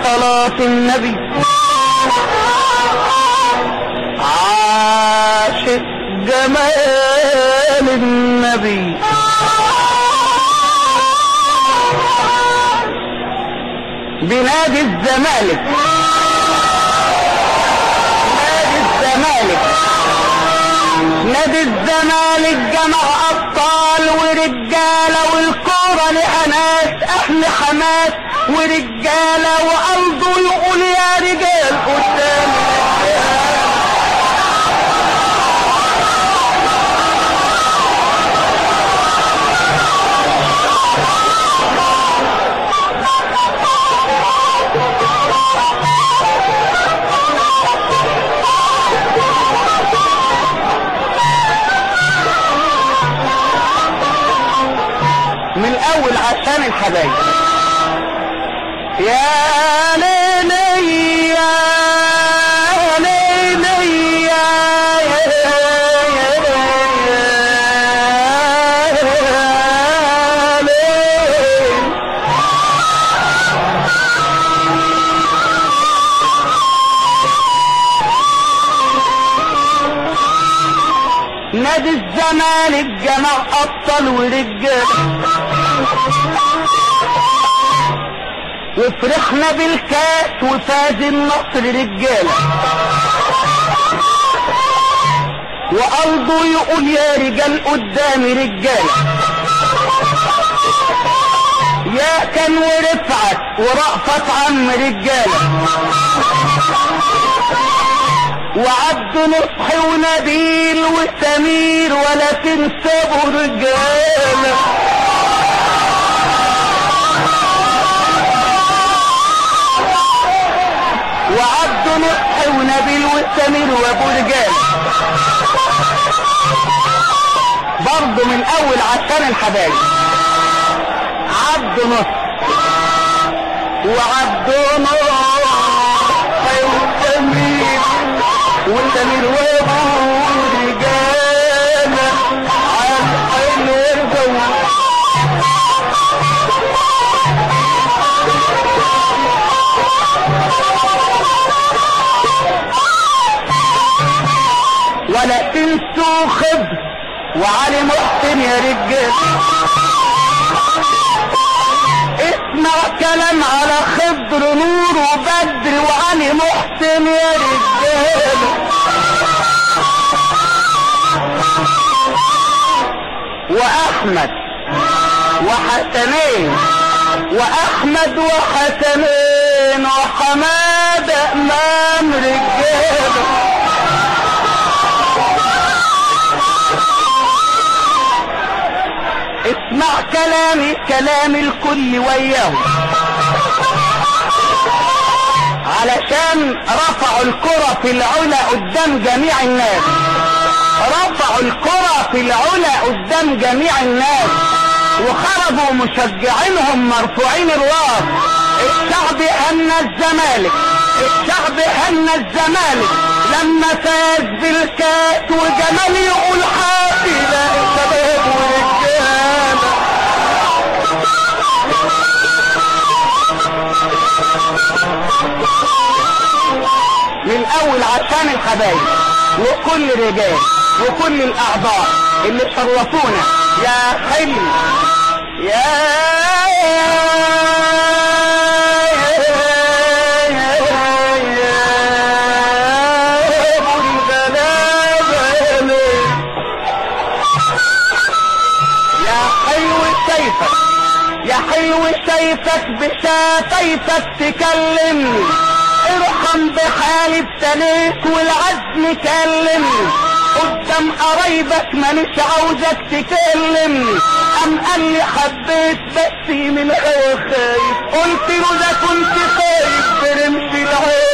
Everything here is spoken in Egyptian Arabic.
صلاة النبي عاشق جمال النبي بنادي الزمالك نادي الزمالك نادي الزمالك جمع ابطال ورجاله والكوره لها ناس اهل حماس ورجاله وقلبه يقول يا رجال قدام من الاول عشان الحبايب يا ليلي يا ليلي يا ليل نادي الزمالك جمع ابطال ورجال وفرحنا بالكاس وفاز النصر رجاله وقلبه يقول يا رجال قدامي رجاله يا كان ورفعت ورأفت عم رجاله وعبد نصحي ونبيل وسمير ولا تنسبوا رجاله وعبد نصحي ونبيل وسمير وابو رجال برضه من اول عشان الحبايب عبد نصحي وعبد نصحي وسمير وسمير وابو رجال عالحلو يرجو ولا تنسوا خضر وعلي محسن يا رجال اسمع كلام على خضر نور وبدر وعلي محسن يا رجال واحمد وحسنين واحمد وحسنين وحماد امام رجاله اسمع كلامي كلام الكل وياه علشان رفعوا الكرة في العلا قدام جميع الناس رفعوا الكرة في العلا قدام جميع الناس وخرجوا مشجعينهم مرفوعين الراس الشعب هنى الزمالك الشعب هنى الزمالك لما فاز بالكاس وجمال يقول حافلة شباب ورجالة من اول عشان الحبايب وكل الرجال وكل الاعضاء اللي شرفونا يا حلم يا يا حلو سيفك يا حلو سيفك بشفايفك تكلمني ارحم بحالي ابتليت والعزم كلمني قدام قرايبك مانيش عاوزك تكلمني ام قال لي حبيت بس من غير خايف قلت له ده كنت خايف برمش العين